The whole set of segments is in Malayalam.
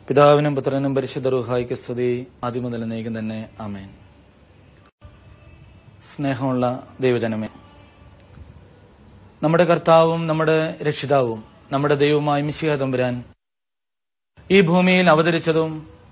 പിതാവിനും പുത്രനും പരിശുദ്ധ റുഹായിക്ക് സ്തുതി ആദ്യമുതൽ നീക്കും തന്നെ ആമേൻ സ്നേഹമുള്ള ദൈവജനമേ നമ്മുടെ കർത്താവും നമ്മുടെ രക്ഷിതാവും നമ്മുടെ ദൈവമായ മിശിഹ തമ്പുരാൻ ഈ ഭൂമിയിൽ അവതരിച്ചതും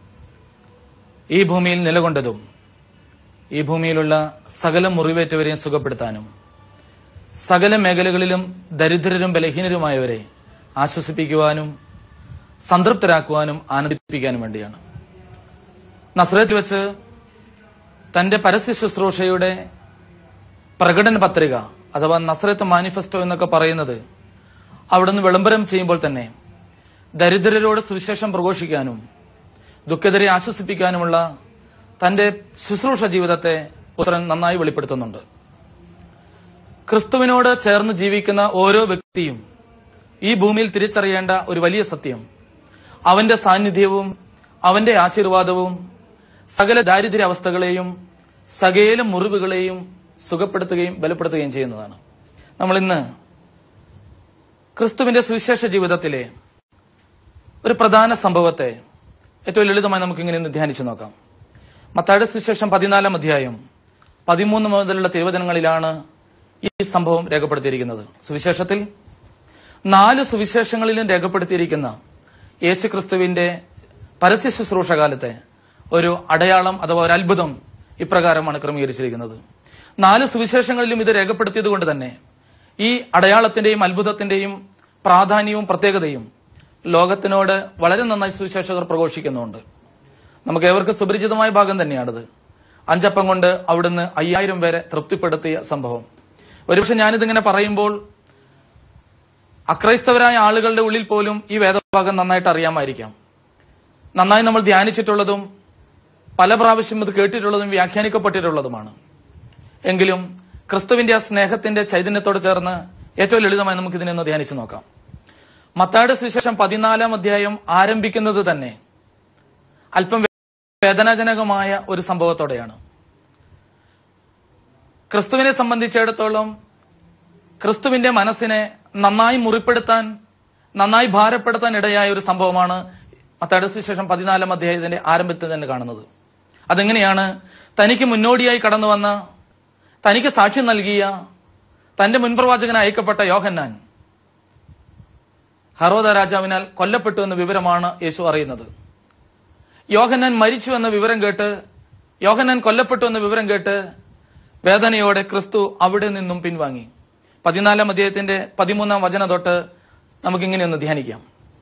ഈ ഭൂമിയിൽ നിലകൊണ്ടതും ഈ ഭൂമിയിലുള്ള സകല മുറിവേറ്റവരെയും സുഖപ്പെടുത്താനും സകല മേഖലകളിലും ദരിദ്രരും ബലഹീനരുമായവരെ ആശ്വസിപ്പിക്കുവാനും സംതൃപ്തരാക്കുവാനും ആനന്ദിപ്പിക്കാനും വേണ്ടിയാണ് നസ്രത്തിൽ വെച്ച് തന്റെ പരസ്യ ശുശ്രൂഷയുടെ പ്രകടന പത്രിക അഥവാ നസ്രത്ത് മാനിഫെസ്റ്റോ എന്നൊക്കെ പറയുന്നത് അവിടുന്ന് വിളംബരം ചെയ്യുമ്പോൾ തന്നെ ദരിദ്രരോട് സുവിശേഷം പ്രഘോഷിക്കാനും ദുഃഖിതരെ ആശ്വസിപ്പിക്കാനുമുള്ള തന്റെ ശുശ്രൂഷ ജീവിതത്തെ പുത്രൻ നന്നായി വെളിപ്പെടുത്തുന്നുണ്ട് ക്രിസ്തുവിനോട് ചേർന്ന് ജീവിക്കുന്ന ഓരോ വ്യക്തിയും ഈ ഭൂമിയിൽ തിരിച്ചറിയേണ്ട ഒരു വലിയ സത്യം അവന്റെ സാന്നിധ്യവും അവന്റെ ആശീർവാദവും സകല ദാരിദ്ര്യ അവസ്ഥകളെയും സകല മുറിവുകളെയും സുഖപ്പെടുത്തുകയും ബലപ്പെടുത്തുകയും ചെയ്യുന്നതാണ് നമ്മൾ ഇന്ന് ക്രിസ്തുവിന്റെ സുവിശേഷ ജീവിതത്തിലെ ഒരു പ്രധാന സംഭവത്തെ ഏറ്റവും ലളിതമായി നമുക്ക് ഇങ്ങനെ ഒന്ന് ധ്യാനിച്ചു നോക്കാം മത്തായുടെ സുവിശേഷം പതിനാലാം അധ്യായം പതിമൂന്ന് മുതലുള്ള തിരുവചനങ്ങളിലാണ് ഈ സംഭവം രേഖപ്പെടുത്തിയിരിക്കുന്നത് സുവിശേഷത്തിൽ നാല് സുവിശേഷങ്ങളിലും രേഖപ്പെടുത്തിയിരിക്കുന്ന യേശുക്രിസ്തുവിന്റെ പരസ്യ ശുശ്രൂഷ കാലത്തെ ഒരു അടയാളം അഥവാ ഒരു അത്ഭുതം ഇപ്രകാരമാണ് ക്രമീകരിച്ചിരിക്കുന്നത് നാല് സുവിശേഷങ്ങളിലും ഇത് രേഖപ്പെടുത്തിയത് കൊണ്ട് തന്നെ ഈ അടയാളത്തിന്റെയും അത്ഭുതത്തിന്റെയും പ്രാധാന്യവും പ്രത്യേകതയും ലോകത്തിനോട് വളരെ നന്നായി സുവിശേഷകർ പ്രഘോഷിക്കുന്നുണ്ട് നമുക്ക് ഏവർക്കും സുപരിചിതമായ ഭാഗം തന്നെയാണിത് അഞ്ചപ്പം കൊണ്ട് അവിടുന്ന് അയ്യായിരം പേരെ തൃപ്തിപ്പെടുത്തിയ സംഭവം ഒരുപക്ഷെ ഞാനിതിങ്ങനെ പറയുമ്പോൾ അക്രൈസ്തവരായ ആളുകളുടെ ഉള്ളിൽ പോലും ഈ വേദഭാഗം നന്നായിട്ട് അറിയാമായിരിക്കാം നന്നായി നമ്മൾ ധ്യാനിച്ചിട്ടുള്ളതും പല പ്രാവശ്യം ഇത് കേട്ടിട്ടുള്ളതും വ്യാഖ്യാനിക്കപ്പെട്ടിട്ടുള്ളതുമാണ് എങ്കിലും ക്രിസ്തുവിന്റെ ആ സ്നേഹത്തിന്റെ ചൈതന്യത്തോട് ചേർന്ന് ഏറ്റവും ലളിതമായി നമുക്ക് ഇതിനെ ഒന്ന് ധ്യാനിച്ചു നോക്കാം മത്തായുടെ സുവിശേഷം പതിനാലാം അധ്യായം ആരംഭിക്കുന്നത് തന്നെ അല്പം വേദനാജനകമായ ഒരു സംഭവത്തോടെയാണ് ക്രിസ്തുവിനെ സംബന്ധിച്ചിടത്തോളം ക്രിസ്തുവിന്റെ മനസ്സിനെ നന്നായി മുറിപ്പെടുത്താൻ നന്നായി ഭാരപ്പെടുത്താൻ ഇടയായ ഒരു സംഭവമാണ് മത്തായുടെ സുവിശേഷം പതിനാലാം അധ്യായത്തിന്റെ ആരംഭത്തിൽ തന്നെ കാണുന്നത് അതെങ്ങനെയാണ് തനിക്ക് മുന്നോടിയായി കടന്നു വന്ന തനിക്ക് സാക്ഷ്യം നൽകിയ തന്റെ മുൻപ്രവാചകന് അയക്കപ്പെട്ട യോഹന്നാൻ ഹറോദ രാജാവിനാൽ കൊല്ലപ്പെട്ടു എന്ന വിവരമാണ് യേശു അറിയുന്നത് യോഹന്നാൻ മരിച്ചു എന്ന വിവരം കേട്ട് യോഹന്നാൻ കൊല്ലപ്പെട്ടു എന്ന വിവരം കേട്ട് വേദനയോടെ ക്രിസ്തു അവിടെ നിന്നും പിൻവാങ്ങി പതിനാലാം അധ്യായത്തിന്റെ പതിമൂന്നാം വചന തൊട്ട് നമുക്കിങ്ങനെ ഒന്ന് ധ്യാനിക്കാം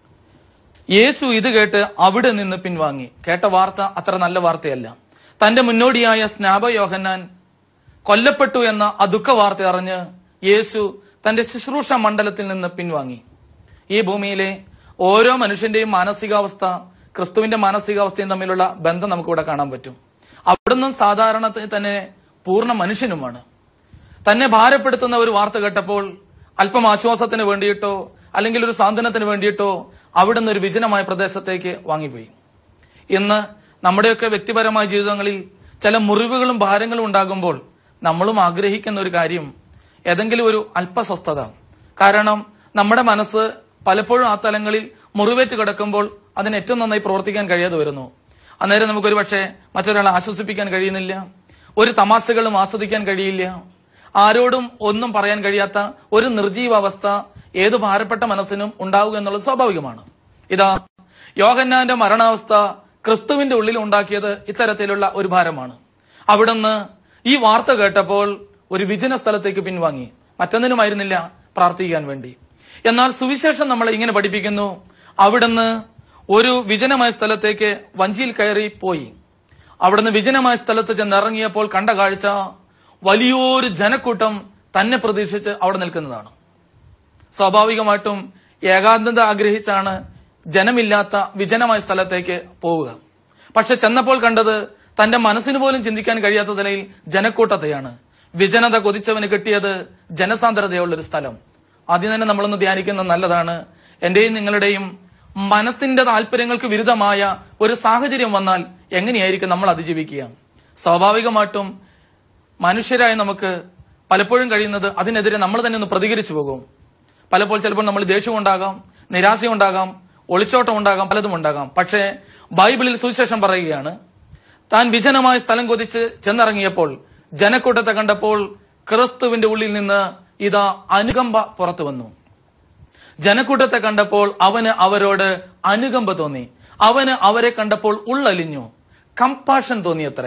യേശു ഇത് കേട്ട് അവിടെ നിന്ന് പിൻവാങ്ങി കേട്ട വാർത്ത അത്ര നല്ല വാർത്തയല്ല തന്റെ മുന്നോടിയായ സ്നാപ യോഹന്നാൻ കൊല്ലപ്പെട്ടു എന്ന ആ ദുഃഖ വാർത്ത അറിഞ്ഞ് യേശു തന്റെ ശുശ്രൂഷ മണ്ഡലത്തിൽ നിന്ന് പിൻവാങ്ങി ഈ ഭൂമിയിലെ ഓരോ മനുഷ്യന്റെയും മാനസികാവസ്ഥ ക്രിസ്തുവിന്റെ മാനസികാവസ്ഥയും തമ്മിലുള്ള ബന്ധം നമുക്കിവിടെ കാണാൻ പറ്റും അവിടുന്ന് സാധാരണ തന്നെ പൂർണ്ണ മനുഷ്യനുമാണ് തന്നെ ഭാരപ്പെടുത്തുന്ന ഒരു വാർത്ത കേട്ടപ്പോൾ അല്പം ആശ്വാസത്തിന് വേണ്ടിയിട്ടോ അല്ലെങ്കിൽ ഒരു സാന്ത്വനത്തിന് വേണ്ടിയിട്ടോ അവിടുന്ന് ഒരു വിജനമായ പ്രദേശത്തേക്ക് വാങ്ങിപ്പോയി ഇന്ന് നമ്മുടെയൊക്കെ വ്യക്തിപരമായ ജീവിതങ്ങളിൽ ചില മുറിവുകളും ഭാരങ്ങളും ഉണ്ടാകുമ്പോൾ നമ്മളും ആഗ്രഹിക്കുന്ന ഒരു കാര്യം ഏതെങ്കിലും ഒരു അല്പസ്വസ്ഥത കാരണം നമ്മുടെ മനസ്സ് പലപ്പോഴും ആ തലങ്ങളിൽ മുറിവേറ്റ് കിടക്കുമ്പോൾ അതിന് ഏറ്റവും നന്നായി പ്രവർത്തിക്കാൻ കഴിയാതെ വരുന്നു അന്നേരം നമുക്കൊരു പക്ഷേ മറ്റൊരാളെ ആശ്വസിപ്പിക്കാൻ കഴിയുന്നില്ല ഒരു തമാശകളും ആസ്വദിക്കാൻ കഴിയില്ല ആരോടും ഒന്നും പറയാൻ കഴിയാത്ത ഒരു നിർജീവാവസ്ഥ ഏത് ഭാരപ്പെട്ട മനസ്സിനും ഉണ്ടാവുക എന്നുള്ളത് സ്വാഭാവികമാണ് ഇതാ യോഹന്നാന്റെ മരണാവസ്ഥ ക്രിസ്തുവിന്റെ ഉള്ളിൽ ഉണ്ടാക്കിയത് ഇത്തരത്തിലുള്ള ഒരു ഭാരമാണ് അവിടുന്ന് ഈ വാർത്ത കേട്ടപ്പോൾ ഒരു വിജന സ്ഥലത്തേക്ക് പിൻവാങ്ങി മറ്റൊന്നിനുമായിരുന്നില്ല പ്രാർത്ഥിക്കാൻ വേണ്ടി എന്നാൽ സുവിശേഷം നമ്മളെ ഇങ്ങനെ പഠിപ്പിക്കുന്നു അവിടുന്ന് ഒരു വിജനമായ സ്ഥലത്തേക്ക് വഞ്ചിയിൽ കയറി പോയി അവിടുന്ന് വിജനമായ സ്ഥലത്ത് ചെന്നിറങ്ങിയപ്പോൾ കണ്ട കാഴ്ച വലിയൊരു ജനക്കൂട്ടം തന്നെ പ്രതീക്ഷിച്ച് അവിടെ നിൽക്കുന്നതാണ് സ്വാഭാവികമായിട്ടും ഏകാന്തത ആഗ്രഹിച്ചാണ് ജനമില്ലാത്ത വിജനമായ സ്ഥലത്തേക്ക് പോവുക പക്ഷെ ചെന്നപ്പോൾ കണ്ടത് തന്റെ മനസ്സിന് പോലും ചിന്തിക്കാൻ കഴിയാത്ത നിലയിൽ ജനക്കൂട്ടത്തെയാണ് വിജനത കൊതിച്ചവന് കിട്ടിയത് ജനസാന്ദ്രതയുള്ള ഒരു സ്ഥലം ആദ്യം തന്നെ നമ്മളൊന്ന് ധ്യാനിക്കുന്നത് നല്ലതാണ് എന്റെയും നിങ്ങളുടെയും മനസ്സിന്റെ താല്പര്യങ്ങൾക്ക് വിരുദ്ധമായ ഒരു സാഹചര്യം വന്നാൽ എങ്ങനെയായിരിക്കും നമ്മൾ അതിജീവിക്കുക സ്വാഭാവികമായിട്ടും മനുഷ്യരായ നമുക്ക് പലപ്പോഴും കഴിയുന്നത് അതിനെതിരെ നമ്മൾ തന്നെ ഒന്ന് പ്രതികരിച്ചു പോകും പലപ്പോൾ ചിലപ്പോൾ നമ്മൾ ദേഷ്യമുണ്ടാകാം നിരാശയുണ്ടാകാം ഒളിച്ചോട്ടം ഉണ്ടാകാം പലതും ഉണ്ടാകാം പക്ഷേ ബൈബിളിൽ സുവിശേഷം പറയുകയാണ് താൻ വിജനമായ സ്ഥലം കൊതിച്ച് ചെന്നിറങ്ങിയപ്പോൾ ജനക്കൂട്ടത്തെ കണ്ടപ്പോൾ ക്രിസ്തുവിന്റെ ഉള്ളിൽ നിന്ന് ഇതാ അനുകമ്പ പുറത്തു വന്നു ജനക്കൂട്ടത്തെ കണ്ടപ്പോൾ അവന് അവരോട് അനുകമ്പ തോന്നി അവന് അവരെ കണ്ടപ്പോൾ ഉള്ളലിഞ്ഞു കമ്പാഷൻ തോന്നിയത്രേ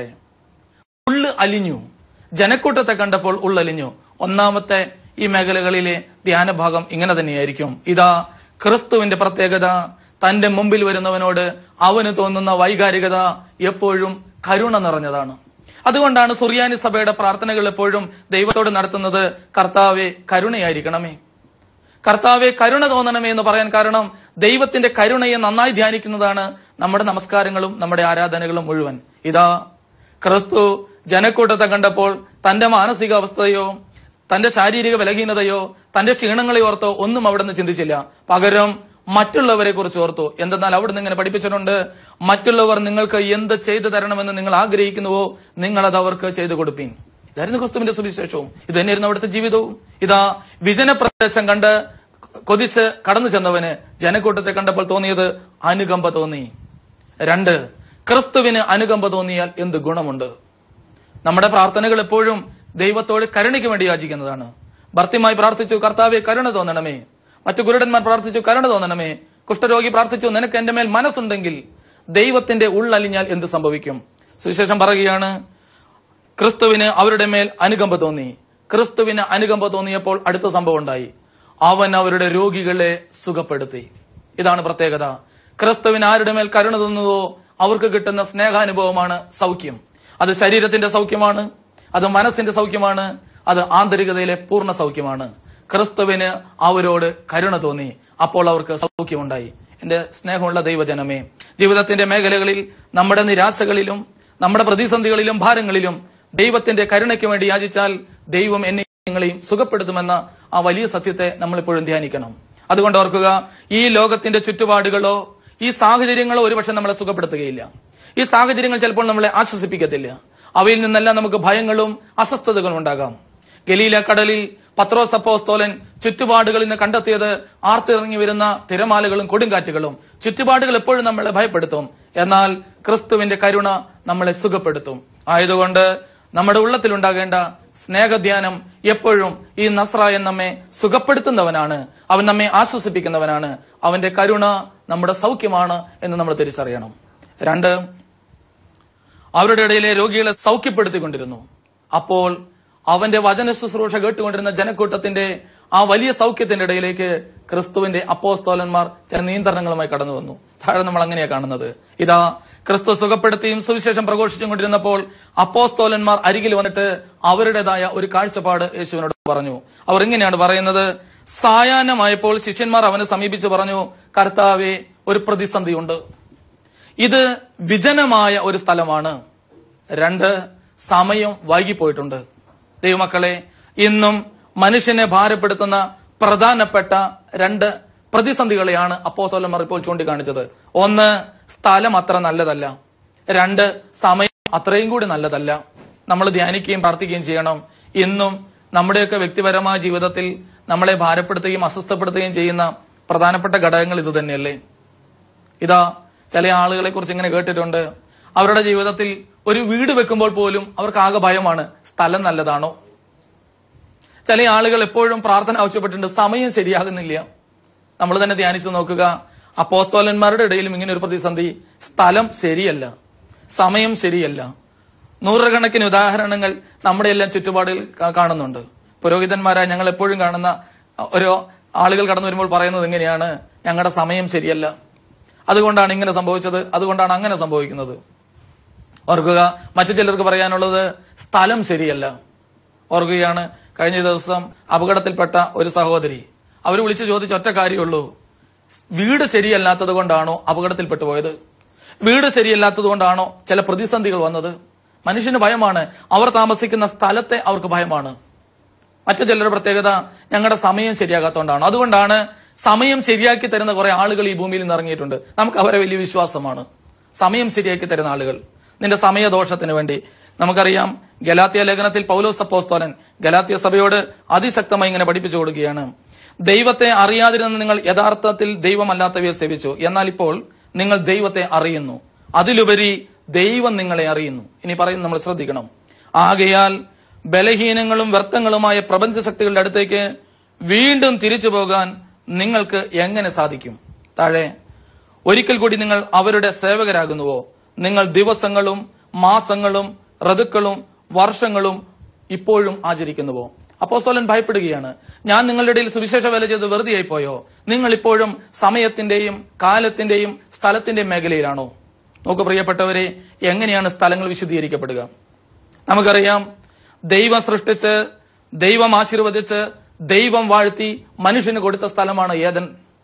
ഉള്ള് അലിഞ്ഞു ജനക്കൂട്ടത്തെ കണ്ടപ്പോൾ ഉള്ളലിഞ്ഞു ഒന്നാമത്തെ ഈ മേഖലകളിലെ ധ്യാനഭാഗം ഇങ്ങനെ തന്നെയായിരിക്കും ഇതാ ക്രിസ്തുവിന്റെ പ്രത്യേകത തന്റെ മുമ്പിൽ വരുന്നവനോട് അവന് തോന്നുന്ന വൈകാരികത എപ്പോഴും കരുണ നിറഞ്ഞതാണ് അതുകൊണ്ടാണ് സുറിയാനി സഭയുടെ പ്രാർത്ഥനകൾ എപ്പോഴും ദൈവത്തോട് നടത്തുന്നത് കർത്താവെ കരുണയായിരിക്കണമേ കർത്താവെ കരുണ തോന്നണമേ എന്ന് പറയാൻ കാരണം ദൈവത്തിന്റെ കരുണയെ നന്നായി ധ്യാനിക്കുന്നതാണ് നമ്മുടെ നമസ്കാരങ്ങളും നമ്മുടെ ആരാധനകളും മുഴുവൻ ഇതാ ക്രിസ്തു ജനക്കൂട്ടത്തെ കണ്ടപ്പോൾ തന്റെ മാനസികാവസ്ഥയോ തന്റെ ശാരീരിക ബലഹീനതയോ തന്റെ ക്ഷീണങ്ങളെ ഓർത്തോ ഒന്നും അവിടെ നിന്ന് ചിന്തിച്ചില്ല പകരം മറ്റുള്ളവരെ കുറിച്ച് ഓർത്തു എന്തെന്നാൽ അവിടെ നിന്ന് ഇങ്ങനെ പഠിപ്പിച്ചിട്ടുണ്ട് മറ്റുള്ളവർ നിങ്ങൾക്ക് എന്ത് ചെയ്തു തരണമെന്ന് നിങ്ങൾ ആഗ്രഹിക്കുന്നുവോ നിങ്ങൾ അത് അവർക്ക് ചെയ്തു കൊടുപ്പീൻ ഇതായിരുന്നു ക്രിസ്തുവിന്റെ സുവിശേഷവും ഇത് തന്നെയായിരുന്നു അവിടുത്തെ ജീവിതവും ഇതാ വിജനപ്രദേശം കണ്ട് കൊതിച്ച് കടന്നു ചെന്നവന് ജനക്കൂട്ടത്തെ കണ്ടപ്പോൾ തോന്നിയത് അനുകമ്പ തോന്നി രണ്ട് ക്രിസ്തുവിന് അനുകമ്പ തോന്നിയാൽ എന്ത് ഗുണമുണ്ട് നമ്മുടെ പ്രാർത്ഥനകൾ എപ്പോഴും ദൈവത്തോട് കരുണയ്ക്ക് വേണ്ടി യാചിക്കുന്നതാണ് ഭർത്തിമായി പ്രാർത്ഥിച്ചു കർത്താവെ കരുണ തോന്നണമേ മറ്റു ഗുരുടന്മാർ പ്രാർത്ഥിച്ചു കരുണ തോന്നണമേ കുഷ്ഠരോഗി പ്രാർത്ഥിച്ചു നിനക്ക് എന്റെ മേൽ മനസ്സുണ്ടെങ്കിൽ ദൈവത്തിന്റെ ഉള്ളലിഞ്ഞാൽ എന്ത് സംഭവിക്കും സുവിശേഷം പറയുകയാണ് ക്രിസ്തുവിന് അവരുടെ മേൽ അനുകമ്പ തോന്നി ക്രിസ്തുവിന് അനുകമ്പ തോന്നിയപ്പോൾ അടുത്ത സംഭവം ഉണ്ടായി അവൻ അവരുടെ രോഗികളെ സുഖപ്പെടുത്തി ഇതാണ് പ്രത്യേകത ക്രിസ്തുവിന് ആരുടെ മേൽ കരുണ തോന്നുന്നതോ അവർക്ക് കിട്ടുന്ന സ്നേഹാനുഭവമാണ് സൗഖ്യം അത് ശരീരത്തിന്റെ സൗഖ്യമാണ് അത് മനസ്സിന്റെ സൗഖ്യമാണ് അത് ആന്തരികതയിലെ പൂർണ്ണ സൗഖ്യമാണ് ക്രിസ്തുവിന് അവരോട് കരുണ തോന്നി അപ്പോൾ അവർക്ക് സൗഖ്യമുണ്ടായി എന്റെ സ്നേഹമുള്ള ദൈവജനമേ ജീവിതത്തിന്റെ മേഖലകളിൽ നമ്മുടെ നിരാശകളിലും നമ്മുടെ പ്രതിസന്ധികളിലും ഭാരങ്ങളിലും ദൈവത്തിന്റെ കരുണയ്ക്ക് വേണ്ടി യാചിച്ചാൽ ദൈവം എന്നെ നിങ്ങളെയും സുഖപ്പെടുത്തുമെന്ന ആ വലിയ സത്യത്തെ നമ്മൾ ഇപ്പോഴും ധ്യാനിക്കണം അതുകൊണ്ട് ഓർക്കുക ഈ ലോകത്തിന്റെ ചുറ്റുപാടുകളോ ഈ സാഹചര്യങ്ങളോ ഒരുപക്ഷെ നമ്മളെ സുഖപ്പെടുത്തുകയില്ല ഈ സാഹചര്യങ്ങൾ ചിലപ്പോൾ നമ്മളെ ആശ്വസിപ്പിക്കത്തില്ല അവയിൽ നിന്നെല്ലാം നമുക്ക് ഭയങ്ങളും അസ്വസ്ഥതകളും ഉണ്ടാകാം ഗലീല കടലിൽ പത്രോസ് അപ്പോസ്തോലൻ ചുറ്റുപാടുകളിൽ നിന്ന് കണ്ടെത്തിയത് ആർത്തിറങ്ങി വരുന്ന തിരമാലകളും കൊടുങ്കാറ്റുകളും ചുറ്റുപാടുകൾ എപ്പോഴും നമ്മളെ ഭയപ്പെടുത്തും എന്നാൽ ക്രിസ്തുവിന്റെ കരുണ നമ്മളെ സുഖപ്പെടുത്തും ആയതുകൊണ്ട് നമ്മുടെ ഉള്ളത്തിലുണ്ടാകേണ്ട സ്നേഹധ്യാനം എപ്പോഴും ഈ നസ്രായൻ നമ്മെ സുഖപ്പെടുത്തുന്നവനാണ് അവൻ നമ്മെ ആശ്വസിപ്പിക്കുന്നവനാണ് അവന്റെ കരുണ നമ്മുടെ സൗഖ്യമാണ് എന്ന് നമ്മൾ തിരിച്ചറിയണം രണ്ട് അവരുടെ ഇടയിലെ രോഗികളെ സൗഖ്യപ്പെടുത്തിക്കൊണ്ടിരുന്നു അപ്പോൾ അവന്റെ വചന ശുശ്രൂഷ കേട്ടുകൊണ്ടിരുന്ന ജനക്കൂട്ടത്തിന്റെ ആ വലിയ സൗഖ്യത്തിന്റെ ഇടയിലേക്ക് ക്രിസ്തുവിന്റെ അപ്പോസ്തോലന്മാർ ചില നിയന്ത്രണങ്ങളുമായി കടന്നു വന്നു താഴെ നമ്മൾ അങ്ങനെയാ കാണുന്നത് ഇതാ ക്രിസ്തു സുഖപ്പെടുത്തിയും സുവിശേഷം പ്രഘോഷിച്ചും കൊണ്ടിരുന്നപ്പോൾ അപ്പോസ്തോലന്മാർ അരികിൽ വന്നിട്ട് അവരുടേതായ ഒരു കാഴ്ചപ്പാട് യേശുവിനോട് പറഞ്ഞു അവർ ഇങ്ങനെയാണ് പറയുന്നത് സായാഹ്നമായപ്പോൾ ശിഷ്യന്മാർ അവനെ സമീപിച്ച് പറഞ്ഞു കർത്താവെ ഒരു പ്രതിസന്ധിയുണ്ട് ഇത് വിജനമായ ഒരു സ്ഥലമാണ് രണ്ട് സമയം വൈകിപ്പോയിട്ടുണ്ട് ദൈവമക്കളെ ഇന്നും മനുഷ്യനെ ഭാരപ്പെടുത്തുന്ന പ്രധാനപ്പെട്ട രണ്ട് പ്രതിസന്ധികളെയാണ് അപ്പോസോലന്മാർ ഇപ്പോൾ ചൂണ്ടിക്കാണിച്ചത് ഒന്ന് സ്ഥലം അത്ര നല്ലതല്ല രണ്ട് സമയം അത്രയും കൂടി നല്ലതല്ല നമ്മൾ ധ്യാനിക്കുകയും പ്രാർത്ഥിക്കുകയും ചെയ്യണം ഇന്നും നമ്മുടെയൊക്കെ വ്യക്തിപരമായ ജീവിതത്തിൽ നമ്മളെ ഭാരപ്പെടുത്തുകയും അസ്വസ്ഥപ്പെടുത്തുകയും ചെയ്യുന്ന പ്രധാനപ്പെട്ട ഘടകങ്ങൾ ഇത് തന്നെയല്ലേ ഇതാ ചില ആളുകളെ കുറിച്ച് ഇങ്ങനെ കേട്ടിട്ടുണ്ട് അവരുടെ ജീവിതത്തിൽ ഒരു വീട് വെക്കുമ്പോൾ പോലും അവർക്ക് ആകെ ഭയമാണ് സ്ഥലം നല്ലതാണോ ചില ആളുകൾ എപ്പോഴും പ്രാർത്ഥന ആവശ്യപ്പെട്ടിട്ടുണ്ട് സമയം ശരിയാകുന്നില്ല നമ്മൾ തന്നെ ധ്യാനിച്ചു നോക്കുക അപ്പോസ്തോലന്മാരുടെ ഇടയിലും ഇങ്ങനെ ഒരു പ്രതിസന്ധി സ്ഥലം ശരിയല്ല സമയം ശരിയല്ല നൂറുകണക്കിന് ഉദാഹരണങ്ങൾ നമ്മുടെ എല്ലാം ചുറ്റുപാടിൽ കാ- കാണുന്നുണ്ട് പുരോഹിതന്മാരായ ഞങ്ങൾ എപ്പോഴും കാണുന്ന ഓരോ ആളുകൾ കടന്നു വരുമ്പോൾ പറയുന്നത് എങ്ങനെയാണ് ഞങ്ങളുടെ സമയം ശരിയല്ല അതുകൊണ്ടാണ് ഇങ്ങനെ സംഭവിച്ചത് അതുകൊണ്ടാണ് അങ്ങനെ സംഭവിക്കുന്നത് ഓർക്കുക മറ്റു ചിലർക്ക് പറയാനുള്ളത് സ്ഥലം ശരിയല്ല ഓർക്കുകയാണ് കഴിഞ്ഞ ദിവസം അപകടത്തിൽപ്പെട്ട ഒരു സഹോദരി അവർ വിളിച്ചു ചോദിച്ച ഒറ്റ കാര്യമുള്ളൂ വീട് ശരിയല്ലാത്തത് കൊണ്ടാണോ അപകടത്തിൽപ്പെട്ടു പോയത് വീട് ശരിയല്ലാത്തത് കൊണ്ടാണോ ചില പ്രതിസന്ധികൾ വന്നത് മനുഷ്യന് ഭയമാണ് അവർ താമസിക്കുന്ന സ്ഥലത്തെ അവർക്ക് ഭയമാണ് മറ്റു ചിലരുടെ പ്രത്യേകത ഞങ്ങളുടെ സമയം ശരിയാകാത്തതുകൊണ്ടാണ് അതുകൊണ്ടാണ് സമയം ശരിയാക്കി തരുന്ന കുറെ ആളുകൾ ഈ ഭൂമിയിൽ നിന്ന് ഇറങ്ങിയിട്ടുണ്ട് നമുക്ക് അവരെ വലിയ വിശ്വാസമാണ് സമയം ശരിയാക്കി തരുന്ന ആളുകൾ നിന്റെ സമയദോഷത്തിന് വേണ്ടി നമുക്കറിയാം ഗലാത്തിയ ലേഖനത്തിൽ പൗലോസ് അപ്പോസ്തോലൻ ഗലാത്തിയ സഭയോട് അതിശക്തമായി ഇങ്ങനെ പഠിപ്പിച്ചു കൊടുക്കുകയാണ് ദൈവത്തെ അറിയാതിരുന്ന നിങ്ങൾ യഥാർത്ഥത്തിൽ ദൈവമല്ലാത്തവയെ സേവിച്ചു എന്നാൽ ഇപ്പോൾ നിങ്ങൾ ദൈവത്തെ അറിയുന്നു അതിലുപരി ദൈവം നിങ്ങളെ അറിയുന്നു ഇനി പറയുന്നത് നമ്മൾ ശ്രദ്ധിക്കണം ആകയാൽ ബലഹീനങ്ങളും വ്യർത്ഥങ്ങളുമായ പ്രപഞ്ച ശക്തികളുടെ അടുത്തേക്ക് വീണ്ടും തിരിച്ചു പോകാൻ നിങ്ങൾക്ക് എങ്ങനെ സാധിക്കും താഴെ ഒരിക്കൽ കൂടി നിങ്ങൾ അവരുടെ സേവകരാകുന്നുവോ നിങ്ങൾ ദിവസങ്ങളും മാസങ്ങളും ഋതുക്കളും വർഷങ്ങളും ഇപ്പോഴും ആചരിക്കുന്നുവോ അപ്പോസ്തലൻ ഭയപ്പെടുകയാണ് ഞാൻ നിങ്ങളുടെ ഇടയിൽ സുവിശേഷ വേല ചെയ്ത് വെറുതെയായി പോയോ നിങ്ങൾ ഇപ്പോഴും സമയത്തിന്റെയും കാലത്തിന്റെയും സ്ഥലത്തിന്റെയും മേഖലയിലാണോ നോക്കൂ പ്രിയപ്പെട്ടവരെ എങ്ങനെയാണ് സ്ഥലങ്ങൾ വിശദീകരിക്കപ്പെടുക നമുക്കറിയാം ദൈവം സൃഷ്ടിച്ച് ദൈവം ആശീർവദിച്ച് ദൈവം വാഴ്ത്തി മനുഷ്യന് കൊടുത്ത സ്ഥലമാണ് ഏതൻ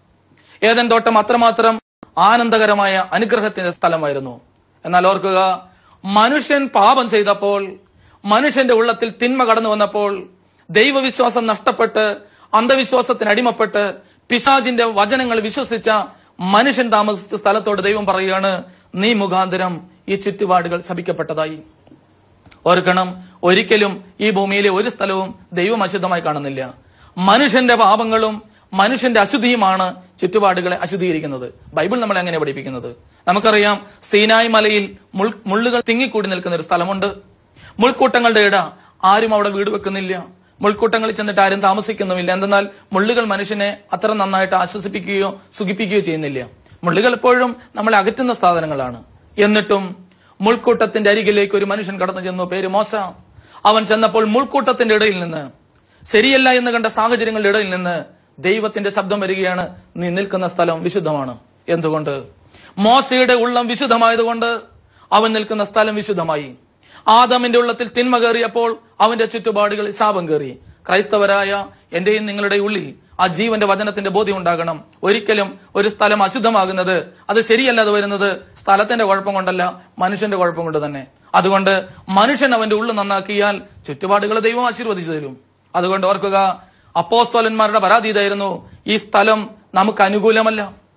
ഏതൻ തോട്ടം അത്രമാത്രം ആനന്ദകരമായ അനുഗ്രഹത്തിന്റെ സ്ഥലമായിരുന്നു എന്നാൽ ഓർക്കുക മനുഷ്യൻ പാപം ചെയ്തപ്പോൾ മനുഷ്യന്റെ ഉള്ളത്തിൽ തിന്മ കടന്നു വന്നപ്പോൾ ദൈവവിശ്വാസം നഷ്ടപ്പെട്ട് അന്ധവിശ്വാസത്തിന് അടിമപ്പെട്ട് പിശാജിന്റെ വചനങ്ങൾ വിശ്വസിച്ച മനുഷ്യൻ താമസിച്ച സ്ഥലത്തോട് ദൈവം പറയുകയാണ് നീ മുഖാന്തരം ഈ ചുറ്റുപാടുകൾ ശപിക്കപ്പെട്ടതായി ഓർക്കണം ഒരിക്കലും ഈ ഭൂമിയിലെ ഒരു സ്ഥലവും ദൈവം അശുദ്ധമായി കാണുന്നില്ല മനുഷ്യന്റെ പാപങ്ങളും മനുഷ്യന്റെ അശുദ്ധിയുമാണ് ചുറ്റുപാടുകളെ അശുദ്ധീകരിക്കുന്നത് ബൈബിൾ നമ്മളെ അങ്ങനെ പഠിപ്പിക്കുന്നത് നമുക്കറിയാം സീനായ് മലയിൽ മുൾ- മുള്ളുകൾ തിങ്ങിക്കൂടി നിൽക്കുന്ന ഒരു സ്ഥലമുണ്ട് മുൾക്കൂട്ടങ്ങളുടെ ഇട ആരും അവിടെ വീട് വെക്കുന്നില്ല മുൾക്കൂട്ടങ്ങളിൽ ചെന്നിട്ട് ആരും താമസിക്കുന്നുമില്ല എന്തെന്നാൽ മുള്ളുകൾ മനുഷ്യനെ അത്ര നന്നായിട്ട് ആശ്വസിപ്പിക്കുകയോ സുഖിപ്പിക്കുകയോ ചെയ്യുന്നില്ല മുള്ളുകൾ എപ്പോഴും നമ്മളെ അകറ്റുന്ന സാധനങ്ങളാണ് എന്നിട്ടും മുൾക്കൂട്ടത്തിന്റെ അരികിലേക്ക് ഒരു മനുഷ്യൻ കടന്നു ചെന്നു പേര് മോശ അവൻ ചെന്നപ്പോൾ മുൾക്കൂട്ടത്തിന്റെ ഇടയിൽ നിന്ന് ശരിയല്ല എന്ന് കണ്ട സാഹചര്യങ്ങളുടെ ഇടയിൽ നിന്ന് ദൈവത്തിന്റെ ശബ്ദം വരികയാണ് നീ നിൽക്കുന്ന സ്ഥലം വിശുദ്ധമാണ് എന്തുകൊണ്ട് മോശയുടെ ഉള്ളം വിശുദ്ധമായതുകൊണ്ട് അവൻ നിൽക്കുന്ന സ്ഥലം വിശുദ്ധമായി ആദമിന്റെ ഉള്ളത്തിൽ തിന്മ കയറിയപ്പോൾ അവന്റെ ചുറ്റുപാടുകളിൽ ശാപം കയറി ക്രൈസ്തവരായ എന്റെയും നിങ്ങളുടെ ഉള്ളിൽ ആ ജീവന്റെ വചനത്തിന്റെ ബോധ്യം ഉണ്ടാകണം ഒരിക്കലും ഒരു സ്ഥലം അശുദ്ധമാകുന്നത് അത് ശരിയല്ലാതെ വരുന്നത് സ്ഥലത്തിന്റെ കുഴപ്പം കൊണ്ടല്ല മനുഷ്യന്റെ കുഴപ്പം കൊണ്ട് തന്നെ അതുകൊണ്ട് മനുഷ്യൻ അവന്റെ ഉള്ളു നന്നാക്കിയാൽ ചുറ്റുപാടുകൾ ദൈവം ആശീർവദിച്ചു തരും അതുകൊണ്ട് ഓർക്കുക അപ്പോസ്തോലന്മാരുടെ പരാതി ഇതായിരുന്നു ഈ സ്ഥലം നമുക്ക് അനുകൂലമല്ല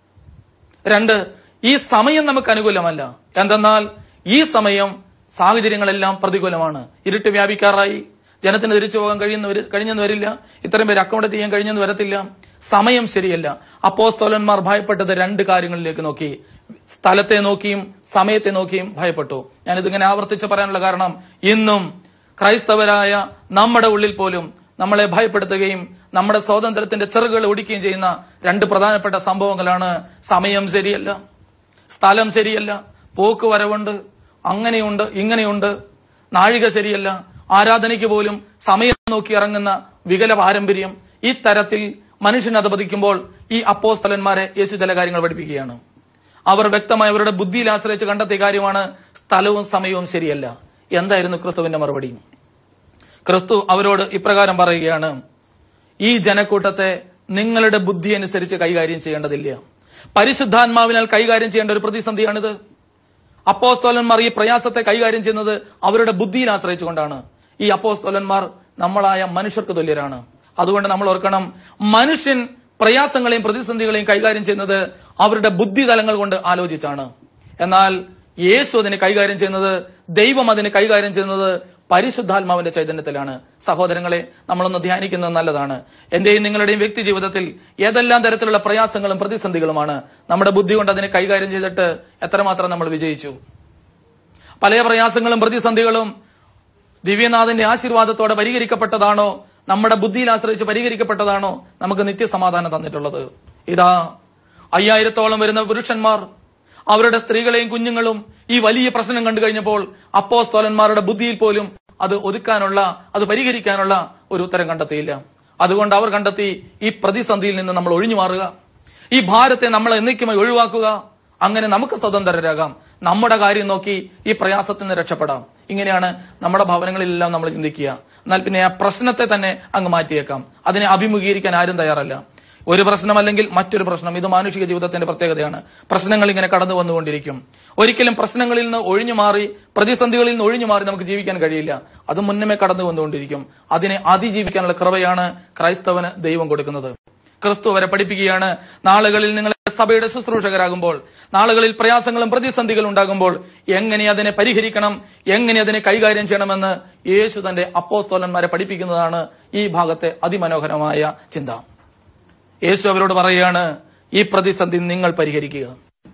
രണ്ട് ഈ സമയം നമുക്ക് അനുകൂലമല്ല എന്തെന്നാൽ ഈ സമയം സാഹചര്യങ്ങളെല്ലാം പ്രതികൂലമാണ് ഇരുട്ട് വ്യാപിക്കാറായി ജനത്തിന് തിരിച്ചു പോകാൻ കഴിയുന്ന കഴിഞ്ഞെന്ന് വരില്ല ഇത്രയും പേര് അക്കൗണ്ട് ചെയ്യാൻ കഴിഞ്ഞെന്ന് വരത്തില്ല സമയം ശരിയല്ല അപ്പോസ്തോലന്മാർ ഭയപ്പെട്ടത് രണ്ട് കാര്യങ്ങളിലേക്ക് നോക്കി സ്ഥലത്തെ നോക്കിയും സമയത്തെ നോക്കിയും ഭയപ്പെട്ടു ഞാനിതിങ്ങനെ ആവർത്തിച്ച് പറയാനുള്ള കാരണം ഇന്നും ക്രൈസ്തവരായ നമ്മുടെ ഉള്ളിൽ പോലും നമ്മളെ ഭയപ്പെടുത്തുകയും നമ്മുടെ സ്വാതന്ത്ര്യത്തിന്റെ ചെറുകൾ ഒടിക്കുകയും ചെയ്യുന്ന രണ്ട് പ്രധാനപ്പെട്ട സംഭവങ്ങളാണ് സമയം ശരിയല്ല സ്ഥലം ശരിയല്ല പോക്ക് വരവുണ്ട് അങ്ങനെയുണ്ട് ഇങ്ങനെയുണ്ട് നാഴിക ശരിയല്ല ആരാധനയ്ക്ക് പോലും സമയം നോക്കി ഇറങ്ങുന്ന വികല പാരമ്പര്യം ഈ തരത്തിൽ മനുഷ്യൻ അധപതിക്കുമ്പോൾ ഈ അപ്പോസ്തലന്മാരെ യേശു ചില കാര്യങ്ങൾ പഠിപ്പിക്കുകയാണ് അവർ വ്യക്തമായി അവരുടെ ബുദ്ധിയിൽ ആശ്രയിച്ച് കണ്ടെത്തിയ കാര്യമാണ് സ്ഥലവും സമയവും ശരിയല്ല എന്തായിരുന്നു ക്രിസ്തുവിന്റെ മറുപടി ക്രിസ്തു അവരോട് ഇപ്രകാരം പറയുകയാണ് ഈ ജനക്കൂട്ടത്തെ നിങ്ങളുടെ ബുദ്ധി അനുസരിച്ച് കൈകാര്യം ചെയ്യേണ്ടതില്ല പരിശുദ്ധാത്മാവിനാൽ കൈകാര്യം ചെയ്യേണ്ട ഒരു പ്രതിസന്ധിയാണിത് അപ്പോസ്തോലന്മാർ ഈ പ്രയാസത്തെ കൈകാര്യം ചെയ്യുന്നത് അവരുടെ ബുദ്ധിയിൽ ആശ്രയിച്ചുകൊണ്ടാണ് ഈ അപ്പോസ്തോലന്മാർ നമ്മളായ മനുഷ്യർക്ക് തുല്യരാണ് അതുകൊണ്ട് നമ്മൾ ഓർക്കണം മനുഷ്യൻ പ്രയാസങ്ങളെയും പ്രതിസന്ധികളെയും കൈകാര്യം ചെയ്യുന്നത് അവരുടെ ബുദ്ധിതലങ്ങൾ കൊണ്ട് ആലോചിച്ചാണ് എന്നാൽ യേശു അതിനെ കൈകാര്യം ചെയ്യുന്നത് ദൈവം അതിനെ കൈകാര്യം ചെയ്യുന്നത് പരിശുദ്ധാത്മാവിന്റെ ചൈതന്യത്തിലാണ് സഹോദരങ്ങളെ നമ്മളൊന്ന് ധ്യാനിക്കുന്നത് നല്ലതാണ് എന്റെയും നിങ്ങളുടെയും വ്യക്തി ജീവിതത്തിൽ ഏതെല്ലാം തരത്തിലുള്ള പ്രയാസങ്ങളും പ്രതിസന്ധികളുമാണ് നമ്മുടെ ബുദ്ധി കൊണ്ട് അതിനെ കൈകാര്യം ചെയ്തിട്ട് എത്രമാത്രം നമ്മൾ വിജയിച്ചു പല പ്രയാസങ്ങളും പ്രതിസന്ധികളും ദിവ്യനാഥന്റെ ആശീർവാദത്തോടെ പരിഹരിക്കപ്പെട്ടതാണോ നമ്മുടെ ബുദ്ധിയിൽ ആശ്രയിച്ച് പരിഹരിക്കപ്പെട്ടതാണോ നമുക്ക് നിത്യസമാധാനം തന്നിട്ടുള്ളത് ഇതാ അയ്യായിരത്തോളം വരുന്ന പുരുഷന്മാർ അവരുടെ സ്ത്രീകളെയും കുഞ്ഞുങ്ങളും ഈ വലിയ പ്രശ്നം കണ്ടു കഴിഞ്ഞപ്പോൾ അപ്പോസ്തോലന്മാരുടെ ബുദ്ധിയിൽ പോലും അത് ഒതുക്കാനുള്ള അത് പരിഹരിക്കാനുള്ള ഒരു ഉത്തരം കണ്ടെത്തിയില്ല അതുകൊണ്ട് അവർ കണ്ടെത്തി ഈ പ്രതിസന്ധിയിൽ നിന്ന് നമ്മൾ ഒഴിഞ്ഞു മാറുക ഈ ഭാരത്തെ നമ്മൾ എന്നേക്കുമായി ഒഴിവാക്കുക അങ്ങനെ നമുക്ക് സ്വതന്ത്രരാകാം നമ്മുടെ കാര്യം നോക്കി ഈ പ്രയാസത്തിൽ നിന്ന് രക്ഷപ്പെടാം ഇങ്ങനെയാണ് നമ്മുടെ ഭവനങ്ങളിലെല്ലാം നമ്മൾ ചിന്തിക്കുക എന്നാൽ പിന്നെ ആ പ്രശ്നത്തെ തന്നെ അങ്ങ് മാറ്റിയേക്കാം അതിനെ അഭിമുഖീകരിക്കാൻ ആരും തയ്യാറല്ല ഒരു പ്രശ്നമല്ലെങ്കിൽ മറ്റൊരു പ്രശ്നം ഇത് മാനുഷിക ജീവിതത്തിന്റെ പ്രത്യേകതയാണ് പ്രശ്നങ്ങൾ ഇങ്ങനെ കടന്നു വന്നുകൊണ്ടിരിക്കും ഒരിക്കലും പ്രശ്നങ്ങളിൽ നിന്ന് ഒഴിഞ്ഞു മാറി പ്രതിസന്ധികളിൽ നിന്ന് ഒഴിഞ്ഞു മാറി നമുക്ക് ജീവിക്കാൻ കഴിയില്ല അത് മുന്നമേ കടന്നു വന്നുകൊണ്ടിരിക്കും അതിനെ അതിജീവിക്കാനുള്ള കൃപയാണ് ക്രൈസ്തവന് ദൈവം കൊടുക്കുന്നത് ക്രിസ്തു വരെ പഠിപ്പിക്കുകയാണ് നാളുകളിൽ നിങ്ങൾ സഭയുടെ ശുശ്രൂഷകരാകുമ്പോൾ നാളുകളിൽ പ്രയാസങ്ങളും പ്രതിസന്ധികളും ഉണ്ടാകുമ്പോൾ എങ്ങനെ അതിനെ പരിഹരിക്കണം എങ്ങനെ അതിനെ കൈകാര്യം ചെയ്യണമെന്ന് യേശു തന്റെ അപ്പോസ്തോലന്മാരെ പഠിപ്പിക്കുന്നതാണ് ഈ ഭാഗത്തെ അതിമനോഹരമായ ചിന്ത യേശു അവരോട് പറയുകയാണ് ഈ പ്രതിസന്ധി നിങ്ങൾ പരിഹരിക്കുക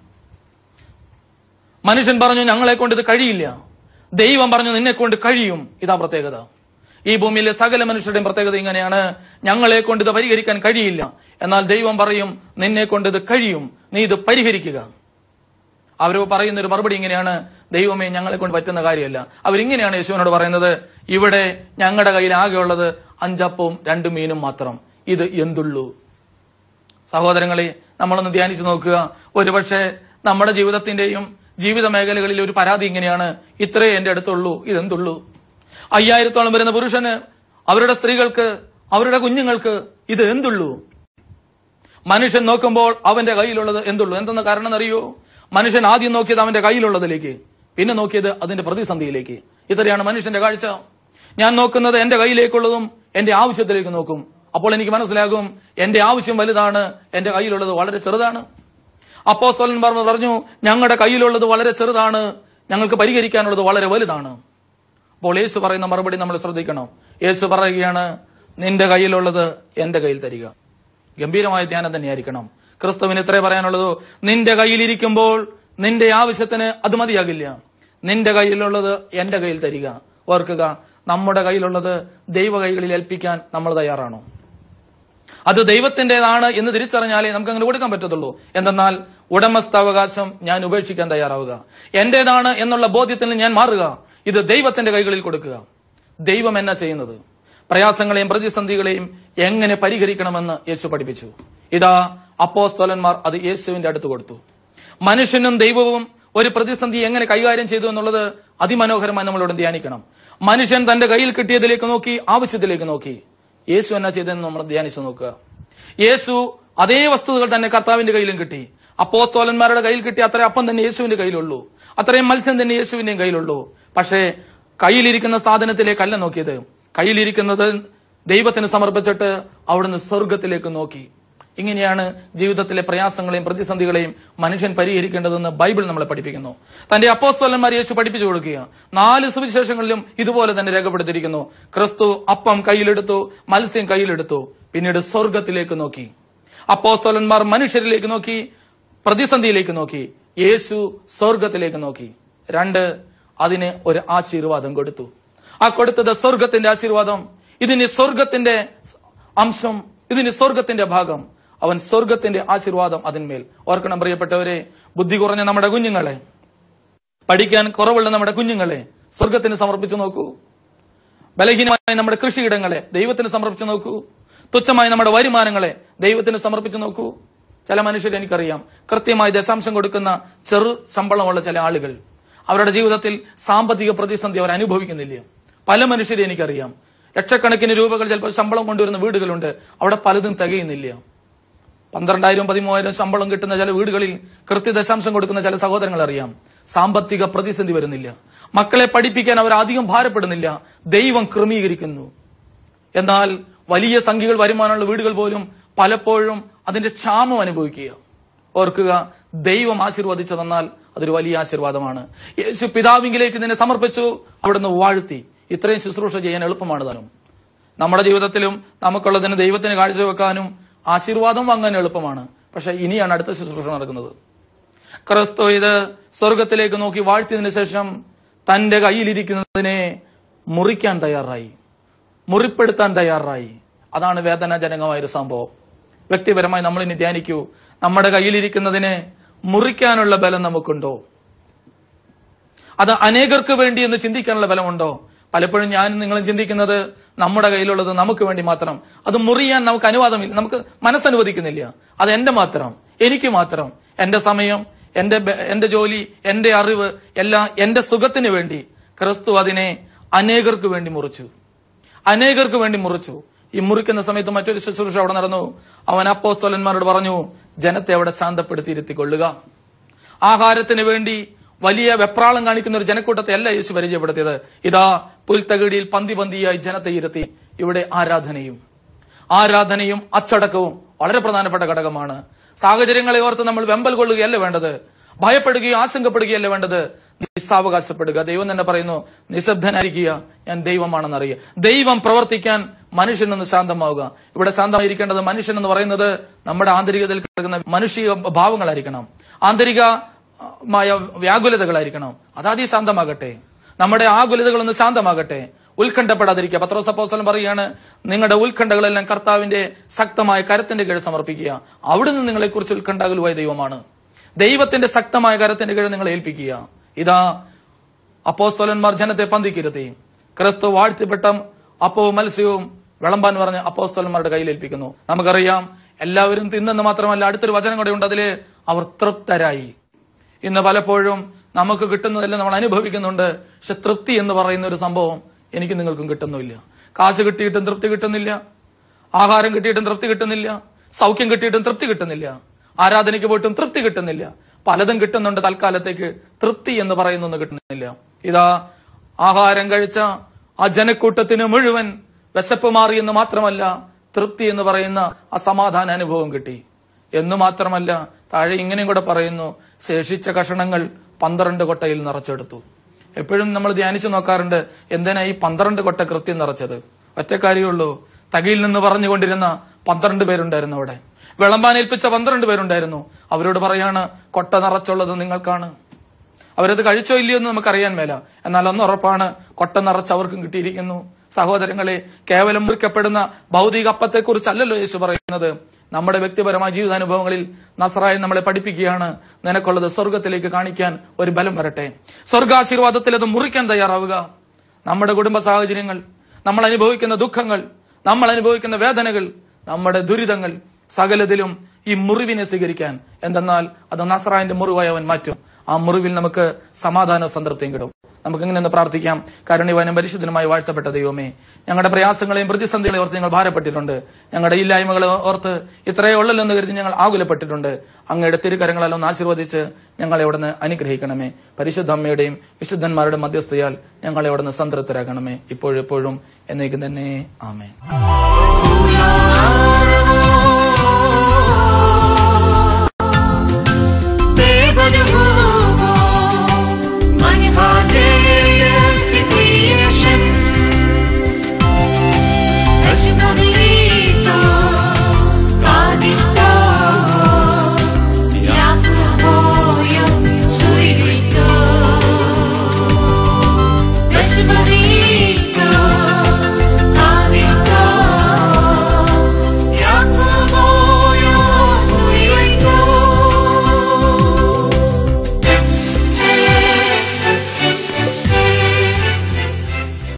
മനുഷ്യൻ പറഞ്ഞു ഞങ്ങളെ കൊണ്ട് ഇത് കഴിയില്ല ദൈവം പറഞ്ഞു നിന്നെ കൊണ്ട് കഴിയും ഇതാ പ്രത്യേകത ഈ ഭൂമിയിലെ സകല മനുഷ്യരുടെയും പ്രത്യേകത ഇങ്ങനെയാണ് ഞങ്ങളെ കൊണ്ട് ഇത് പരിഹരിക്കാൻ കഴിയില്ല എന്നാൽ ദൈവം പറയും നിന്നെ കൊണ്ട് ഇത് കഴിയും നീ ഇത് പരിഹരിക്കുക അവർ പറയുന്ന ഒരു മറുപടി ഇങ്ങനെയാണ് ദൈവമേ ഞങ്ങളെ കൊണ്ട് പറ്റുന്ന കാര്യമല്ല അവരിങ്ങനെയാണ് യേശുവിനോട് പറയുന്നത് ഇവിടെ ഞങ്ങളുടെ കയ്യിൽ ആകെയുള്ളത് അഞ്ചപ്പവും രണ്ടു മീനും മാത്രം ഇത് എന്തുള്ളൂ സഹോദരങ്ങളെ നമ്മളൊന്ന് ധ്യാനിച്ചു നോക്കുക ഒരുപക്ഷെ നമ്മുടെ ജീവിതത്തിന്റെയും ജീവിത മേഖലകളിൽ ഒരു പരാതി ഇങ്ങനെയാണ് ഇത്രേ എന്റെ അടുത്തുള്ളൂ ഇതെന്തുള്ളൂ അയ്യായിരത്തോളം വരുന്ന പുരുഷന് അവരുടെ സ്ത്രീകൾക്ക് അവരുടെ കുഞ്ഞുങ്ങൾക്ക് ഇത് എന്തുള്ളൂ മനുഷ്യൻ നോക്കുമ്പോൾ അവന്റെ കയ്യിലുള്ളത് എന്തുള്ളൂ എന്തെന്ന് കാരണം അറിയോ മനുഷ്യൻ ആദ്യം നോക്കിയത് അവന്റെ കയ്യിലുള്ളതിലേക്ക് പിന്നെ നോക്കിയത് അതിന്റെ പ്രതിസന്ധിയിലേക്ക് ഇത്രയാണ് മനുഷ്യന്റെ കാഴ്ച ഞാൻ നോക്കുന്നത് എന്റെ കയ്യിലേക്കുള്ളതും എന്റെ ആവശ്യത്തിലേക്ക് നോക്കും അപ്പോൾ എനിക്ക് മനസ്സിലാകും എന്റെ ആവശ്യം വലുതാണ് എന്റെ കയ്യിലുള്ളത് വളരെ ചെറുതാണ് അപ്പോസ്തലന്മാർ പറഞ്ഞു ഞങ്ങളുടെ കയ്യിലുള്ളത് വളരെ ചെറുതാണ് ഞങ്ങൾക്ക് പരിഹരിക്കാനുള്ളത് വളരെ വലുതാണ് അപ്പോൾ യേശു പറയുന്ന മറുപടി നമ്മൾ ശ്രദ്ധിക്കണം യേശു പറയുകയാണ് നിന്റെ കയ്യിലുള്ളത് എന്റെ കയ്യിൽ തരിക ഗംഭീരമായ ധ്യാനം തന്നെയായിരിക്കണം ക്രിസ്തുവിന് ഇത്രേ പറയാനുള്ളതോ നിന്റെ കയ്യിലിരിക്കുമ്പോൾ നിന്റെ ആവശ്യത്തിന് അത് മതിയാകില്ല നിന്റെ കയ്യിലുള്ളത് എന്റെ കയ്യിൽ തരിക ഓർക്കുക നമ്മുടെ കയ്യിലുള്ളത് ദൈവ കൈകളിൽ ഏൽപ്പിക്കാൻ നമ്മൾ തയ്യാറാണോ അത് ദൈവത്തിന്റേതാണ് എന്ന് തിരിച്ചറിഞ്ഞാലേ നമുക്ക് അങ്ങനെ കൊടുക്കാൻ പറ്റത്തുള്ളൂ എന്തെന്നാൽ ഉടമസ്ഥാവകാശം ഞാൻ ഉപേക്ഷിക്കാൻ തയ്യാറാവുക എന്റേതാണ് എന്നുള്ള ബോധ്യത്തിൽ നിന്ന് ഞാൻ മാറുക ഇത് ദൈവത്തിന്റെ കൈകളിൽ കൊടുക്കുക ദൈവം എന്നാ ചെയ്യുന്നത് പ്രയാസങ്ങളെയും പ്രതിസന്ധികളെയും എങ്ങനെ പരിഹരിക്കണമെന്ന് യേശു പഠിപ്പിച്ചു ഇതാ അപ്പോസ്തോലന്മാർ അത് യേശുവിന്റെ അടുത്ത് കൊടുത്തു മനുഷ്യനും ദൈവവും ഒരു പ്രതിസന്ധി എങ്ങനെ കൈകാര്യം ചെയ്തു എന്നുള്ളത് അതിമനോഹരമായി നമ്മളോട് ധ്യാനിക്കണം മനുഷ്യൻ തന്റെ കയ്യിൽ കിട്ടിയതിലേക്ക് നോക്കി ആവശ്യത്തിലേക്ക് നോക്കി യേശു എന്നാ ചെയ്തതെന്ന് നമ്മൾ ധ്യാനിച്ചു നോക്കുക യേശു അതേ വസ്തുതകൾ തന്നെ കർത്താവിന്റെ കയ്യിലും കിട്ടി അപ്പോസ്തോലന്മാരുടെ കയ്യിൽ കിട്ടിയ അത്ര അപ്പം തന്നെ യേശുവിന്റെ കയ്യിലുള്ളൂ അത്രയും മത്സ്യം തന്നെ യേശുവിന്റെയും കയ്യിലുള്ളൂ പക്ഷേ കയ്യിലിരിക്കുന്ന സാധനത്തിലേക്കല്ല നോക്കിയത് കയ്യിലിരിക്കുന്നത് ദൈവത്തിന് സമർപ്പിച്ചിട്ട് അവിടുന്ന് സ്വർഗത്തിലേക്ക് നോക്കി ഇങ്ങനെയാണ് ജീവിതത്തിലെ പ്രയാസങ്ങളെയും പ്രതിസന്ധികളെയും മനുഷ്യൻ പരിഹരിക്കേണ്ടതെന്ന് ബൈബിൾ നമ്മളെ പഠിപ്പിക്കുന്നു തന്റെ അപ്പോസ്തോലന്മാർ യേശു പഠിപ്പിച്ചു കൊടുക്കുക നാല് സുവിശേഷങ്ങളിലും ഇതുപോലെ തന്നെ രേഖപ്പെടുത്തിയിരിക്കുന്നു ക്രിസ്തു അപ്പം കയ്യിലെടുത്തു മത്സ്യം കയ്യിലെടുത്തു പിന്നീട് സ്വർഗത്തിലേക്ക് നോക്കി അപ്പോസ്തോലന്മാർ മനുഷ്യരിലേക്ക് നോക്കി പ്രതിസന്ധിയിലേക്ക് നോക്കി യേശു സ്വർഗത്തിലേക്ക് നോക്കി രണ്ട് അതിന് ഒരു ആശീർവാദം കൊടുത്തു ആ കൊടുത്തത് സ്വർഗത്തിന്റെ ആശീർവാദം ഇതിന് സ്വർഗത്തിന്റെ അംശം ഇതിന് സ്വർഗത്തിന്റെ ഭാഗം അവൻ സ്വർഗത്തിന്റെ ആശീർവാദം അതിന്മേൽ ഓർക്കണം പ്രിയപ്പെട്ടവരെ ബുദ്ധി കുറഞ്ഞ നമ്മുടെ കുഞ്ഞുങ്ങളെ പഠിക്കാൻ കുറവുള്ള നമ്മുടെ കുഞ്ഞുങ്ങളെ സ്വർഗത്തിന് സമർപ്പിച്ചു നോക്കൂ ബലഹീനമായ നമ്മുടെ കൃഷിയിടങ്ങളെ ദൈവത്തിന് സമർപ്പിച്ചു നോക്കൂ തുച്ഛമായ നമ്മുടെ വരുമാനങ്ങളെ ദൈവത്തിന് സമർപ്പിച്ചു നോക്കൂ ചില മനുഷ്യരെ എനിക്കറിയാം കൃത്യമായി ദശാംശം കൊടുക്കുന്ന ചെറു ശമ്പളമുള്ള ചില ആളുകൾ അവരുടെ ജീവിതത്തിൽ സാമ്പത്തിക പ്രതിസന്ധി അവർ അനുഭവിക്കുന്നില്ല പല മനുഷ്യരെ എനിക്കറിയാം ലക്ഷക്കണക്കിന് രൂപകൾ ചിലപ്പോൾ ശമ്പളം കൊണ്ടുവരുന്ന വീടുകളുണ്ട് അവിടെ പലതും തികയുന്നില്ല പന്ത്രണ്ടായിരം പതിമൂവായിരം ശമ്പളം കിട്ടുന്ന ചില വീടുകളിൽ കൃത്യദശാംശം കൊടുക്കുന്ന ചില സഹോദരങ്ങൾ അറിയാം സാമ്പത്തിക പ്രതിസന്ധി വരുന്നില്ല മക്കളെ പഠിപ്പിക്കാൻ അവർ അധികം ഭാരപ്പെടുന്നില്ല ദൈവം ക്രമീകരിക്കുന്നു എന്നാൽ വലിയ സംഖ്യകൾ വരുമാനമുള്ള വീടുകൾ പോലും പലപ്പോഴും അതിന്റെ ക്ഷാമം അനുഭവിക്കുക ഓർക്കുക ദൈവം ആശീർവദിച്ചു തന്നാൽ അതൊരു വലിയ ആശീർവാദമാണ് യേശു പിതാവിങ്കിലേക്ക് നിന്നെ സമർപ്പിച്ചു അവിടുന്ന് വാഴ്ത്തി ഇത്രയും ശുശ്രൂഷ ചെയ്യാൻ എളുപ്പമാണ് താനും നമ്മുടെ ജീവിതത്തിലും നമുക്കുള്ളതിന് ദൈവത്തിന് കാഴ്ചവെക്കാനും ആശീർവാദം വാങ്ങാൻ എളുപ്പമാണ് പക്ഷെ ഇനിയാണ് അടുത്ത ശുശ്രൂഷ നടക്കുന്നത് ക്രിസ്തു ഇത് സ്വർഗത്തിലേക്ക് നോക്കി വാഴ്ത്തിയതിനു ശേഷം തന്റെ കയ്യിലിരിക്കുന്നതിനെ മുറിക്കാൻ തയ്യാറായി മുറിപ്പെടുത്താൻ തയ്യാറായി അതാണ് വേദനാജനകമായ ഒരു സംഭവം വ്യക്തിപരമായി നമ്മൾ ഇനി ധ്യാനിക്കൂ നമ്മുടെ കയ്യിലിരിക്കുന്നതിനെ മുറിക്കാനുള്ള ബലം നമുക്കുണ്ടോ അത് അനേകർക്ക് വേണ്ടി എന്ന് ചിന്തിക്കാനുള്ള ബലമുണ്ടോ പലപ്പോഴും ഞാനും നിങ്ങളും ചിന്തിക്കുന്നത് നമ്മുടെ കയ്യിലുള്ളത് നമുക്ക് വേണ്ടി മാത്രം അത് മുറിയാൻ നമുക്ക് അനുവാദമില്ല നമുക്ക് മനസ്സനുവദിക്കുന്നില്ല അത് എന്റെ മാത്രം എനിക്ക് മാത്രം എന്റെ സമയം എന്റെ ബ- എന്റെ ജോലി എന്റെ അറിവ് എല്ലാം എന്റെ സുഖത്തിന് വേണ്ടി ക്രിസ്തു അതിനെ അനേകർക്ക് വേണ്ടി മുറിച്ചു അനേകർക്ക് വേണ്ടി മുറിച്ചു ഈ മുറിക്കുന്ന സമയത്ത് മറ്റൊരു ശുശ്രൂഷ അവിടെ നടന്നു അവൻ അപ്പോസ്തോലന്മാരോട് പറഞ്ഞു ജനത്തെ അവിടെ ശാന്തപ്പെടുത്തിയിരുത്തിക്കൊള്ളുക ആഹാരത്തിന് വേണ്ടി വലിയ വെപ്രാളം കാണിക്കുന്ന ഒരു ജനക്കൂട്ടത്തെ അല്ല യേശു പരിചയപ്പെടുത്തിയത് ഇതാ പുൽത്തകിടിയിൽ പന്തി പന്തിയായി ജനത്തെ ഇരുത്തി ഇവിടെ ആരാധനയും ആരാധനയും അച്ചടക്കവും വളരെ പ്രധാനപ്പെട്ട ഘടകമാണ് സാഹചര്യങ്ങളെ ഓർത്ത് നമ്മൾ വെമ്പൽ കൊള്ളുകയല്ല വേണ്ടത് ഭയപ്പെടുകയോ ആശങ്കപ്പെടുകയല്ല വേണ്ടത് നിസ്സാവകാശപ്പെടുക ദൈവം തന്നെ പറയുന്നു നിശബ്ദനായിരിക്കുക ഞാൻ ദൈവമാണെന്ന് അറിയുക ദൈവം പ്രവർത്തിക്കാൻ മനുഷ്യനൊന്ന് ശാന്തമാവുക ഇവിടെ ശാന്തമായിരിക്കേണ്ടത് മനുഷ്യൻ എന്ന് പറയുന്നത് നമ്മുടെ ആന്തരികതയിൽ കിടക്കുന്ന മനുഷ്യ ഭാവങ്ങളായിരിക്കണം ആന്തരികമായ വ്യാകുലതകളായിരിക്കണം അതാദ്യം ശാന്തമാകട്ടെ നമ്മുടെ ആകുലതകളൊന്ന് ശാന്തമാകട്ടെ ഉത്കണ്ഠപ്പെടാതിരിക്കുക പത്രോസ് അപ്പോസ്തലൻ പറയുകയാണ് നിങ്ങളുടെ ഉത്കണ്ഠകളെല്ലാം കർത്താവിന്റെ ശക്തമായ കരത്തിന്റെ കീഴിൽ സമർപ്പിക്കുക അവിടുന്ന് നിങ്ങളെക്കുറിച്ച് ഉത്കണ്ഠാകുലുവായ ദൈവമാണ് ദൈവത്തിന്റെ ശക്തമായ കരത്തിന്റെ കീഴിൽ നിങ്ങളെ ഏൽപ്പിക്കുക ഇതാ അപ്പോസ്തോലന്മാർ ജനത്തെ പന്തിക്കരുത്തി ക്രിസ്തു വാഴ്ത്തിപ്പെട്ട അപ്പവും മത്സ്യവും വിളമ്പാൻ പറഞ്ഞ് അപ്പോസ്തോലന്മാരുടെ കയ്യിൽ ഏൽപ്പിക്കുന്നു നമുക്കറിയാം എല്ലാവരും തിന്നെന്ന് മാത്രമല്ല അടുത്തൊരു വചനം കൂടെ ഉണ്ട് അതില് അവർ തൃപ്തരായി ഇന്ന് പലപ്പോഴും നമുക്ക് കിട്ടുന്നതെല്ലാം നമ്മൾ അനുഭവിക്കുന്നുണ്ട് പക്ഷെ തൃപ്തി എന്ന് പറയുന്ന ഒരു സംഭവം എനിക്ക് നിങ്ങൾക്കും കിട്ടുന്നില്ല കാശ് കിട്ടിയിട്ടും തൃപ്തി കിട്ടുന്നില്ല ആഹാരം കിട്ടിയിട്ടും തൃപ്തി കിട്ടുന്നില്ല സൗഖ്യം കിട്ടിയിട്ടും തൃപ്തി കിട്ടുന്നില്ല ആരാധനയ്ക്ക് പോയിട്ടും തൃപ്തി കിട്ടുന്നില്ല പലതും കിട്ടുന്നുണ്ട് തൽക്കാലത്തേക്ക് തൃപ്തി എന്ന് പറയുന്നൊന്നും കിട്ടുന്നില്ല ഇതാ ആഹാരം കഴിച്ച ആ ജനക്കൂട്ടത്തിന് മുഴുവൻ വിശപ്പ് മാറിയെന്ന് മാത്രമല്ല തൃപ്തി എന്ന് പറയുന്ന ആ സമാധാന അനുഭവം കിട്ടി എന്ന് മാത്രമല്ല താഴെ ഇങ്ങനെയും കൂടെ പറയുന്നു ശേഷിച്ച കഷണങ്ങൾ പന്ത്രണ്ട് കൊട്ടയിൽ നിറച്ചെടുത്തു എപ്പോഴും നമ്മൾ ധ്യാനിച്ചു നോക്കാറുണ്ട് എന്തിനാ ഈ പന്ത്രണ്ട് കൊട്ട കൃത്യം നിറച്ചത് ഒറ്റ കാര്യമുള്ളൂ തകയിൽ നിന്ന് പറഞ്ഞുകൊണ്ടിരുന്ന പന്ത്രണ്ട് പേരുണ്ടായിരുന്നു അവിടെ വിളമ്പാൻ ഏൽപ്പിച്ച പന്ത്രണ്ട് പേരുണ്ടായിരുന്നു അവരോട് പറയാണ് കൊട്ട നിറച്ചുള്ളത് നിങ്ങൾക്കാണ് അവരത് കഴിച്ചോ ഇല്ലയോ എന്ന് നമുക്കറിയാൻ മേല എന്നാൽ ഒന്ന് ഉറപ്പാണ് കൊട്ട നിറച്ച് അവർക്കും കിട്ടിയിരിക്കുന്നു സഹോദരങ്ങളെ കേവലം മുറിക്കപ്പെടുന്ന ഭൗതിക അപ്പത്തെക്കുറിച്ചല്ലല്ലോ യേശു പറയുന്നത് നമ്മുടെ വ്യക്തിപരമായ ജീവിതാനുഭവങ്ങളിൽ നസറായി നമ്മളെ പഠിപ്പിക്കുകയാണ് നിനക്കുള്ളത് സ്വർഗത്തിലേക്ക് കാണിക്കാൻ ഒരു ബലം വരട്ടെ സ്വർഗാശീർവാദത്തിൽ അത് മുറിക്കാൻ തയ്യാറാവുക നമ്മുടെ കുടുംബ സാഹചര്യങ്ങൾ നമ്മൾ അനുഭവിക്കുന്ന ദുഃഖങ്ങൾ നമ്മൾ അനുഭവിക്കുന്ന വേദനകൾ നമ്മുടെ ദുരിതങ്ങൾ സകലതിലും ഈ മുറിവിനെ സ്വീകരിക്കാൻ എന്തെന്നാൽ അത് നസറായന്റെ മുറിവായി അവൻ മാറ്റും ആ മുറിവിൽ നമുക്ക് സമാധാന സംതൃപ്തിയും കിട്ടും നമുക്ക് ഇങ്ങനെ ഒന്ന് പ്രാർത്ഥിക്കാം കാരുണ്യവാനും പരിശുദ്ധനുമായി വാഴ്ത്തപ്പെട്ട ദൈവമേ ഞങ്ങളുടെ പ്രയാസങ്ങളെയും പ്രതിസന്ധികളെയും ഓർത്ത് ഞങ്ങൾ ഭാരപ്പെട്ടിട്ടുണ്ട് ഞങ്ങളുടെ ഇല്ലായ്മകളെ ഓർത്ത് ഇത്രയേ ഉള്ളല്ലെന്ന് കരുതി ഞങ്ങൾ ആകുലപ്പെട്ടിട്ടുണ്ട് അങ്ങയുടെ തിരുകരങ്ങളെല്ലാം ഒന്ന് ആശീർവദിച്ച് ഞങ്ങളെ അവിടുന്ന് അനുഗ്രഹിക്കണമേ പരിശുദ്ധ അമ്മയുടെയും വിശുദ്ധന്മാരുടെ മധ്യസ്ഥയാൽ ഞങ്ങളെ അവിടുന്ന് സംതൃപ്തരാക്കണമേ ഇപ്പോഴെപ്പോഴും എന്നേക്കും തന്നെ ആമേ